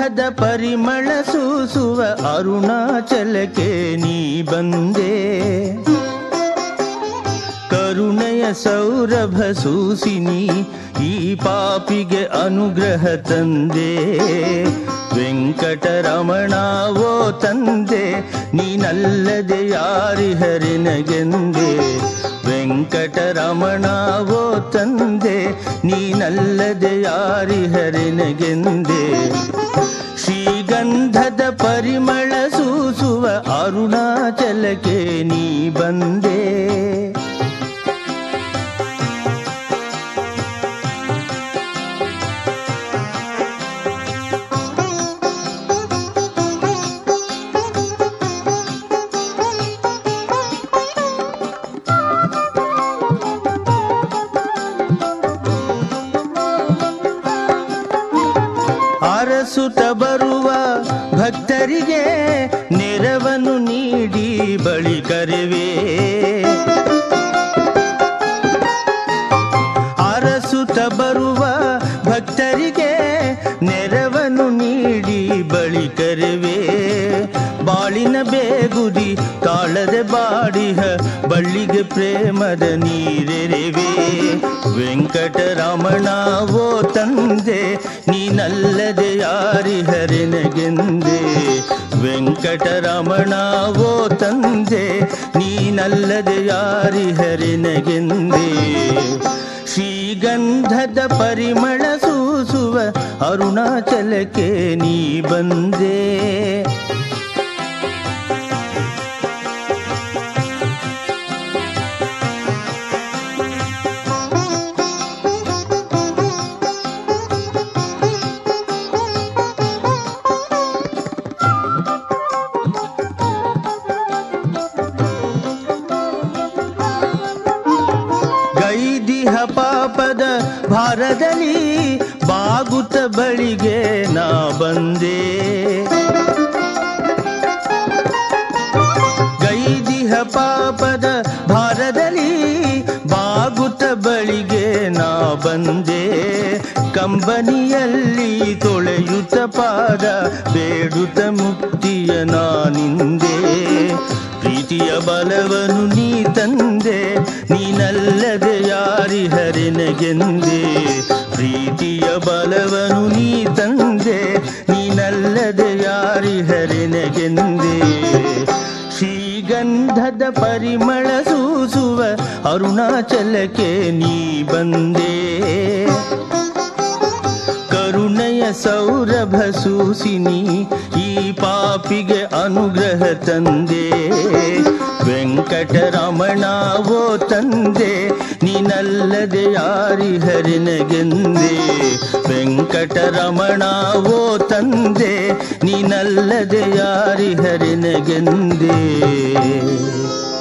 ಶ್ರೀಗಂಧದ ಪರಿಮಳ ಸೂಸುವ ಅರುಣಾಚಲಕ್ಕೆ ನೀ ಬಂದೆ ಕರುಣೆಯ ಸೌರಭ ಸೂಸಿನಿ ಈ ಪಾಪಿಗೆ ಅನುಗ್ರಹ ತಂದೆ ವೆಂಕಟರಮಣ ಓ ತಂದೆ ನೀನಲ್ಲದೆ ಯಾರಿಹರಿನಗೆಂದೆ ವೆಂಕಟರಮಣ ಓ ತಂದೆ ನೀನಲ್ಲದೆ ಯಾರಿಹರಿನಗೆಂದೆ ಶ್ರೀಗಂಧದ ಪರಿಮಳ ಸೂಸುವ ಅರುಣಾಚಲಕ್ಕೆ ನೀ ಬಂದೆ ಅರಸುತ ಬರುವ ಭಕ್ತರಿಗೆ ನೆರವನ್ನು ನೀಡಿ ಬಳಿ ಕರೆವೆ ಅರಸುತ ಬರುವ ಭಕ್ತರಿಗೆ ನೆರವನ್ನು ನೀಡಿ ಬಳಿ ಕರೆವೆ ಬಾಳಿನ ಬೇಗುದಿ ತಾಳದೆ ಬಾಡಿಹ ಬಳ್ಳಿಗೆ ಪ್ರೇಮದ ನೀರೆರೆವೆ ವೆಂಕಟರಮಣ ಓ ತಂದೆ ನೀನಲ್ಲದೆ ಯಾರಿಹರೆನಗೆಂದೆ ವೆಂಕಟರಮಣ ಓ ತಂದೆ ನೀನಲ್ಲದೆ ಯಾರಿಹರೆನಗೆಂದೆ ಶ್ರೀಗಂಧದ ಪರಿಮಳ ಸೂಸುವ ಅರುಣಾಚಲಕ್ಕೆ ನೀ ಬಂದೆ ಗೈದಿಹ ಪಾಪದ ಭಾರದಲ್ಲಿ ಬಾಗುತ್ತ ಬಳಿಗೆ ನಾ ಬಂದೆ ಗೈದಿಹ ಪಾಪದ ಭಾರದಲ್ಲಿ ಬಾಗುತ್ತ ಬಳಿಗೆ ನಾ ಬಂದೆ ಕಂಬನಿಯಲ್ಲಿ ತೊಳೆಯುತ್ತ ಪಾದ ಬೇಡುತ್ತ ಮುಕ್ತಿಯ ನಾನಿಂದೆ ಪ್ರೀತಿಯ ಬಲವನು ನೀ ತಂದೆ ನೀನಲ್ಲದೆ ಯಾರಿಹರಿನಗೆಂದೆ ಪ್ರೀತಿಯ ಬಲವನು ನೀ ತಂದೆ ನೀನಲ್ಲದೆ ಯಾರಿಹರಿನಗೆಂದೆ ಶ್ರೀಗಂಧದ ಪರಿಮಳ ಸೂಸುವ ಅರುಣಾಚಲಕ್ಕೆ ನೀ ಬಂದೆ ಕರುಣೆಯ ಸೌರಭ ಸೂಸಿನಿ ಈ ಪಾಪಿಗೆ ಅನುಗ್ರಹ ತಂದೆ ವೆಂಕಟರಮಣ ಓ ತಂದೆ ನೀನಲ್ಲದೆ ಯಾರಿಹರಿನಗೆಂದೆ ವೆಂಕಟರಮಣ ಓ ತಂದೆ ನೀನಲ್ಲದೆ ಯಾರಿಹರಿನಗೆಂದೆ